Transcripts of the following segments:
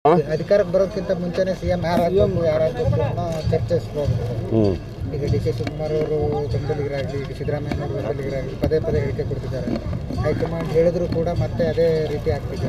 ಅಧಿಕಾರಕ್ಕೆ ಬರೋದಕ್ಕಿಂತ ಮುಂಚೆನೆ ಸಿಎಂ ಯಾರಾಗಬೇಕು ಯಾರಾಗಬೇಕು ಅನ್ನೋ ಚರ್ಚೆ ಶುರುವಾಗುತ್ತೆ ಹ್ಞೂ ಈಗ ಡಿ ಕೆ ಶಿವಕುಮಾರ್ ಅವರು ಬೆಂಬಲಿಗರಾಗಲಿ ಈಗ ಸಿದ್ದರಾಮಯ್ಯ ಅವರು ಬೆಂಬಲಿಗರಾಗಲಿ ಪದೇ ಪದೇ ಹೇಳಿಕೆ ಕೊಡ್ತಿದ್ದಾರೆ ಹೈಕಮಾಂಡ್ ಹೇಳಿದ್ರು ಕೂಡ ಮತ್ತೆ ಅದೇ ರೀತಿ ಆಗ್ತಿದೆ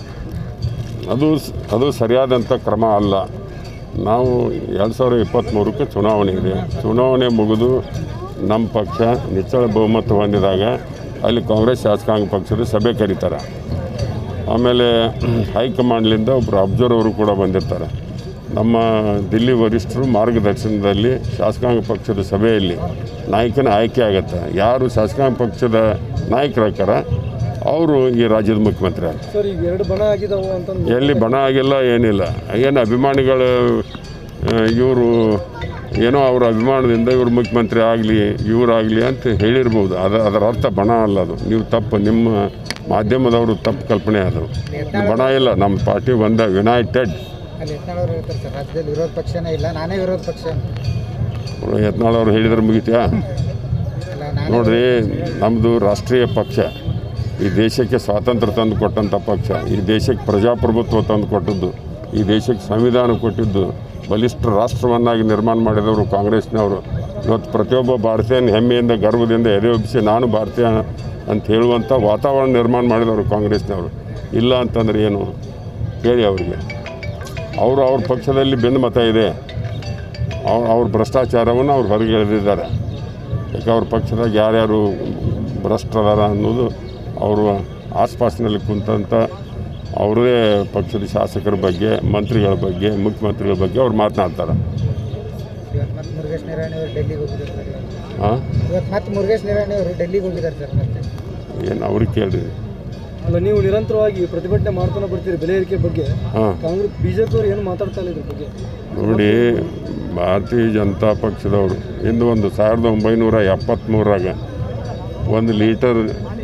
ಅದು ಸ್- ಅದು ಸರಿಯಾದಂಥ ಕ್ರಮ ಅಲ್ಲ ನಾವು ಎರಡು ಸಾವಿರದ ಇಪ್ಪತ್ತ್ಮೂರಕ್ಕೆ ಚುನಾವಣೆ ಇದೆ ಚುನಾವಣೆ ಮುಗಿದು ನಮ್ಮ ಪಕ್ಷ ನಿಚ್ಚಳ ಬಹುಮತ ಹೊಂದಿದಾಗ ಅಲ್ಲಿ ಕಾಂಗ್ರೆಸ್ ಶಾಸಕಾಂಗ ಪಕ್ಷದ ಸಭೆ ಕರೀತಾರೆ ಆಮೇಲೆ ಹೈಕಮಾಂಡ್ಲಿಂದ ಒಬ್ಬರು ಅಬ್ಸರ್ವರು ಕೂಡ ಬಂದಿರ್ತಾರೆ ನಮ್ಮ ದಿಲ್ಲಿ ವರಿಷ್ಠರು ಮಾರ್ಗದರ್ಶನದಲ್ಲಿ ಶಾಸಕಾಂಗ ಪಕ್ಷದ ಸಭೆಯಲ್ಲಿ ನಾಯಕನ ಆಯ್ಕೆ ಆಗುತ್ತೆ ಯಾರು ಶಾಸಕಾಂಗ ಪಕ್ಷದ ನಾಯಕರಾಗ್ತಾರ ಅವರು ಈ ರಾಜ್ಯದ ಮುಖ್ಯಮಂತ್ರಿ ಆಗ್ತಾರೆ ಸರ್ ಈಗ ಎರಡು ಬಣ ಆಗಿದಾವು ಅಂತಂದು ಎಲ್ಲಿ ಬಣ ಆಗಿಲ್ಲ ಏನಿಲ್ಲ ಏನು ಅಭಿಮಾನಿಗಳು ಇವರು ಏನೋ ಅವ್ರ ಅಭಿಮಾನದಿಂದ ಇವರು ಮುಖ್ಯಮಂತ್ರಿ ಆಗಲಿ ಇವರಾಗಲಿ ಅಂತ ಹೇಳಿರ್ಬೋದು ಅದು ಅದರ ಅರ್ಥ ಬಣ ಅಲ್ಲ ಅದು ನೀವು ತಪ್ಪು ನಿಮ್ಮ ಮಾಧ್ಯಮದವರು ತಪ್ಪು ಕಲ್ಪನೆ ಅದು ಬಣ ಇಲ್ಲ ನಮ್ಮ ಪಾರ್ಟಿ ಒಂದ ಯುನೈಟೆಡ್ ಅಲ್ಲಿ ಯತ್ನಾಳ್ ಅವರು ಹೇಳ್ತಾರೆ ಸರ್ ರಾಜ್ಯದಲ್ಲಿ ವಿರೋಧ ಪಕ್ಷನೇ ಇಲ್ಲ ನಾನೇ ವಿರೋಧ ಪಕ್ಷ ಅಂತ. ಯತ್ನಾಳ್ ಅವ್ರು ಹೇಳಿದ್ರೆ ಮುಗಿತ್ಯಾ ಅಲ್ಲ ನಾನು ನೋಡ್ರಿ ನಮ್ಮದು ರಾಷ್ಟ್ರೀಯ ಪಕ್ಷ ಈ ದೇಶಕ್ಕೆ ಸ್ವಾತಂತ್ರ್ಯ ತಂದು ಕೊಟ್ಟಂಥ ಪಕ್ಷ ಈ ದೇಶಕ್ಕೆ ಪ್ರಜಾಪ್ರಭುತ್ವ ತಂದು ಕೊಟ್ಟದ್ದು ಈ ದೇಶಕ್ಕೆ ಸಂವಿಧಾನ ಕೊಟ್ಟಿದ್ದು ಬಲಿಷ್ಠ ರಾಷ್ಟ್ರವನ್ನಾಗಿ ನಿರ್ಮಾಣ ಮಾಡಿದವರು ಕಾಂಗ್ರೆಸ್ನವರು ಇವತ್ತು ಪ್ರತಿಯೊಬ್ಬ ಭಾರತೀಯನ ಹೆಮ್ಮೆಯಿಂದ ಗರ್ವದಿಂದ ಎದೆ ಒಪ್ಪಿಸಿ ನಾನು ಭಾರತೀಯ ಅಂತ ಹೇಳುವಂಥ ವಾತಾವರಣ ನಿರ್ಮಾಣ ಮಾಡಿದವರು ಕಾಂಗ್ರೆಸ್ನವರು ಇಲ್ಲ ಅಂತಂದ್ರೆ ಏನು ಹೇಳಿ ಅವರಿಗೆ ಅವರು ಅವ್ರ ಪಕ್ಷದಲ್ಲಿ ಭಿನ್ನಮತ ಇದೆ ಅವ್ರ ಅವ್ರ ಭ್ರಷ್ಟಾಚಾರವನ್ನು ಅವ್ರು ಹೊರಗೆ ಎಳೆದಿದ್ದಾರೆ ಯಾಕೆ ಅವ್ರ ಪಕ್ಷದಾಗ ಯಾರ್ಯಾರು ಭ್ರಷ್ಟದಾರ ಅನ್ನೋದು ಅವರು ಆಸ್ಪಾಸಿನಲ್ಲಿ ಕುಂತಂಥ ಅವರೇ ಪಕ್ಷದ ಶಾಸಕರ ಬಗ್ಗೆ ಮಂತ್ರಿಗಳ ಬಗ್ಗೆ ಮುಖ್ಯಮಂತ್ರಿಗಳ ಬಗ್ಗೆ ಅವ್ರು ಮಾತನಾಡ್ತಾರೆ ಇವತ್ತು ಮತ್ತೆ ಮುರುಗೇಶ್ ನಿರಾಣಿ ಅವರು ಡೆಲ್ಲಿಗೆ ಹೋಗಿದ್ದಾರೆ ಸರ್ ಇವತ್ತು. ಹಾಂ ಇವತ್ತು ಮತ್ತೆ ಮುರುಗೇಶ್ ನಿರಾಣಿ ಅವರು ಡೆಲ್ಲಿಗೆ ಹೋಗಿದ್ದಾರೆ ಸರ್ ಮತ್ತೆ ಏನು ಅವ್ರಿಗೆ ಕೇಳ್ರಿ ಅಲ್ಲ ನೀವು ನಿರಂತರವಾಗಿ ಪ್ರತಿಭಟನೆ ಮಾಡ್ತಾನೆ ಬರ್ತೀರಿ ಬೆಲೆ ಏರಿಕೆ ಬಗ್ಗೆ ಹಾಂ ಕಾಂಗ್ರೆಸ್ ಬಿಜೆಪಿ ಅವ್ರು ಏನು ಮಾತಾಡ್ತಾ ಇಲ್ಲ ಇದ್ರ ಬಗ್ಗೆ ನೋಡಿ ಭಾರತೀಯ ಜನತಾ ಪಕ್ಷದವರು ಇಂದು ಒಂದು ಸಾವಿರದ ಒಂಬೈನೂರ ಎಪ್ಪತ್ತ್ಮೂರಾಗ ಒಂದು ಲೀಟರ್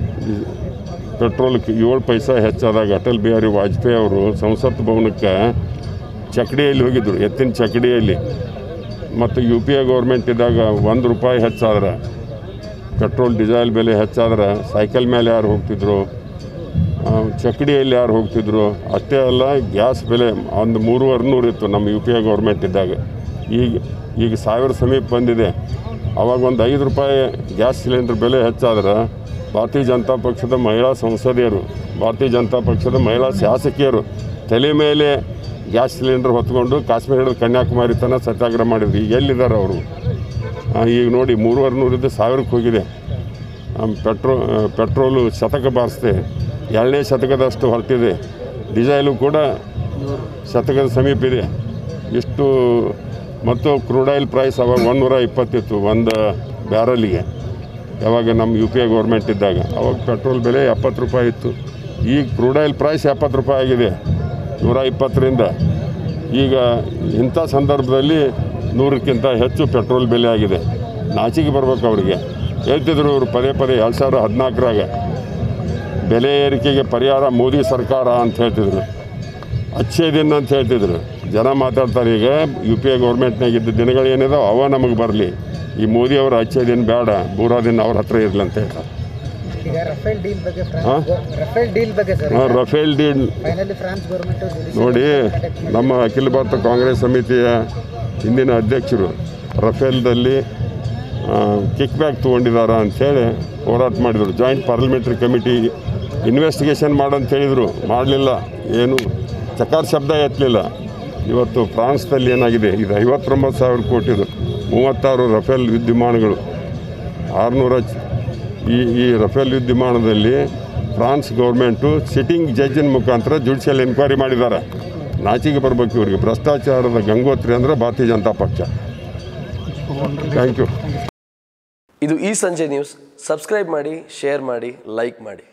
ಪೆಟ್ರೋಲ್ಗೆ ಏಳು ಪೈಸಾ ಹೆಚ್ಚಾದಾಗ ಅಟಲ್ ಬಿಹಾರಿ ವಾಜಪೇಯಿ ಅವರು ಸಂಸತ್ ಭವನಕ್ಕೆ ಚಕಡಿಯಲ್ಲಿ ಹೋಗಿದ್ದರು ಎತ್ತಿನ ಚಕಡಿಯಲ್ಲಿ ಮತ್ತು ಯು ಪಿ ಎ ಗೌರ್ಮೆಂಟ್ ಇದ್ದಾಗ ಒಂದು ರೂಪಾಯಿ ಹೆಚ್ಚಾದ್ರೆ ಪೆಟ್ರೋಲ್ ಡೀಸೆಲ್ ಬೆಲೆ ಹೆಚ್ಚಾದ್ರೆ ಸೈಕಲ್ ಮೇಲೆ ಯಾರು ಹೋಗ್ತಿದ್ರು ಆ, ಚಕಡಿಯಲ್ಲಿ ಯಾರು ಹೋಗ್ತಿದ್ರು ಅಷ್ಟೇ ಅಲ್ಲ ಗ್ಯಾಸ್ ಬೆಲೆ ಒಂದು ಮೂರುವರೆ ನೂರು ಇತ್ತು ನಮ್ಮ ಯು ಪಿ ಎ ಗೌರ್ಮೆಂಟ್ ಇದ್ದಾಗ ಈಗ ಈಗ ಸಾವಿರ ಸಮೀಪ ಬಂದಿದೆ ಅವಾಗ ಒಂದು ಐದು ರೂಪಾಯಿ ಗ್ಯಾಸ್ ಸಿಲಿಂಡರ್ ಬೆಲೆ ಹೆಚ್ಚಾದ್ರೆ ಭಾರತೀಯ ಜನತಾ ಪಕ್ಷದ ಮಹಿಳಾ ಸಂಸದೀಯರು ಭಾರತೀಯ ಜನತಾ ಪಕ್ಷದ ಮಹಿಳಾ ಶಾಸಕಿಯರು ತಲೆ ಮೇಲೆ ಗ್ಯಾಸ್ ಸಿಲಿಂಡರ್ ಹೊತ್ಕೊಂಡು ಕಾಶ್ಮೀರ ಹಿಡಿದು ಕನ್ಯಾಕುಮಾರಿ ತನಕ ಸತ್ಯಾಗ್ರಹ ಮಾಡಿದ್ರು ಈಗ ಎಲ್ಲಿದ್ದಾರೆ ಅವರು ಈಗ ನೋಡಿ ಮೂರುವರೆ ನೂರಿದ್ದು ಸಾವಿರಕ್ಕೆ ಹೋಗಿದೆ ಆಮ್, ಪೆಟ್ರೋ ಆ, ಪೆಟ್ರೋಲು ಶತಕ ಬಾರಿಸ್ದೆ ಎರಡನೇ ಶತಕದಷ್ಟು ಹೊರಟಿದೆ ಡೀಸೆಲು ಕೂಡ ಶತಕದ ಸಮೀಪ ಇದೆ ಇಷ್ಟು ಮತ್ತು ಕ್ರೂಡ್ ಆಯಿಲ್ ಪ್ರೈಸ್ ಅವಾಗ ಒಂದೂರ ಇಪ್ಪತ್ತಿತ್ತು ಒಂದು ಬ್ಯಾರಲ್ಲಿಗೆ ಯಾವಾಗ ನಮ್ಮ ಯು ಪಿ ಎ ಗೌರ್ಮೆಂಟ್ ಇದ್ದಾಗ ಅವಾಗ ಪೆಟ್ರೋಲ್ ಬೆಲೆ ಎಪ್ಪತ್ತು ರೂಪಾಯಿ ಇತ್ತು ಈಗ ಕ್ರೂಡ್ ಆಯಿಲ್ ಪ್ರೈಸ್ ಎಪ್ಪತ್ತು ರೂಪಾಯಿ ಆಗಿದೆ ನೂರ ಇಪ್ಪತ್ತರಿಂದ ಈಗ ಇಂಥ ಸಂದರ್ಭದಲ್ಲಿ ನೂರಕ್ಕಿಂತ ಹೆಚ್ಚು ಪೆಟ್ರೋಲ್ ಬೆಲೆ ಆಗಿದೆ ನಾಚಿಕೆ ಬರ್ಬೇಕು ಅವರಿಗೆ ಹೇಳ್ತಿದ್ರು ಇವರು ಪದೇ ಪದೇ ಎರಡು ಸಾವಿರದ ಹದಿನಾಲ್ಕರಾಗ ಬೆಲೆ ಏರಿಕೆಗೆ ಪರಿಹಾರ ಮೋದಿ ಸರ್ಕಾರ ಅಂತ ಹೇಳ್ತಿದ್ರು ಅಚ್ಚೇ ದಿನ ಅಂತ ಹೇಳ್ತಿದ್ರು ಜನ ಮಾತಾಡ್ತಾರೆ ಈಗ ಯು ಪಿ ಎ ಗೌರ್ಮೆಂಟ್ನಾಗ ಇದ್ದ ದಿನಗಳು ಏನಿದಾವೆ ಅವ ನಮಗೆ ಬರಲಿ ಈ ಮೋದಿ ಅವರ ಅಚ್ಚೇ ದಿನ ಬೇಡ ಬೂರಾ ದಿನ ಅವ್ರ ಹತ್ರ ಇರಲಿ ಅಂತ ಹೇಳ್ತಾರೆ ಈಗ ರಫೇಲ್ ಡೀಲ್ ಬಗ್ಗೆ ಹಾ? ಫ್ರಾನ್ಸ್ ರಫೇಲ್ ಡೀಲ್ ಬಗ್ಗೆ ಸರ್ ಹಾಂ Rafale deal finally France government ನೋಡಿ ನಮ್ಮ ಅಖಿಲ ಭಾರತ ಕಾಂಗ್ರೆಸ್ ಸಮಿತಿಯ ಹಿಂದಿನ ಅಧ್ಯಕ್ಷರು ರಫೇಲ್ದಲ್ಲಿ ಕಿಕ್ ಬ್ಯಾಕ್ ತೊಗೊಂಡಿದ್ದಾರೆ ಅಂಥೇಳಿ ಹೋರಾಟ ಮಾಡಿದರು ಜಾಯಿಂಟ್ ಪಾರ್ಲಿಮೆಂಟ್ರಿ ಕಮಿಟಿ ಇನ್ವೆಸ್ಟಿಗೇಷನ್ ಮಾಡಂತ ಹೇಳಿದರು ಮಾಡಲಿಲ್ಲ ಏನು ಚಕಾರ ಶಬ್ದ ಎತ್ತಲಿಲ್ಲ ಇವತ್ತು ಫ್ರಾನ್ಸ್ದಲ್ಲಿ ಏನಾಗಿದೆ ಇದು ಐವತ್ತೊಂಬತ್ತು ಸಾವಿರ ಕೋಟಿದು ಮೂವತ್ತಾರು ರಫೇಲ್ ವಿದ್ಯಮಾನಗಳು ಆರುನೂರ ಚ- ಈ ಈ ರಫೇಲ್ ವಿದ್ಯಮಾನದಲ್ಲಿ ಫ್ರಾನ್ಸ್ ಗೌರ್ಮೆಂಟು ಸಿಟ್ಟಿಂಗ್ ಜಡ್ಜಿನ ಮುಖಾಂತರ ಜುಡಿಷಿಯಲ್ ಎನ್ಕ್ವೈರಿ ಮಾಡಿದ್ದಾರೆ ನಾಚಿಕೆ ಬರ್ಬೇಕು ಇವರಿಗೆ ಭ್ರಷ್ಟಾಚಾರದ ಗಂಗೋತ್ರಿ ಅಂದರೆ ಭಾರತೀಯ ಜನತಾ ಪಕ್ಷ ಥ್ಯಾಂಕ್ ಯು ಇದು ಈ ಸಂಜೆ ನ್ಯೂಸ್ ಸಬ್ಸ್ಕ್ರೈಬ್ ಮಾಡಿ ಶೇರ್ ಮಾಡಿ ಲೈಕ್ ಮಾಡಿ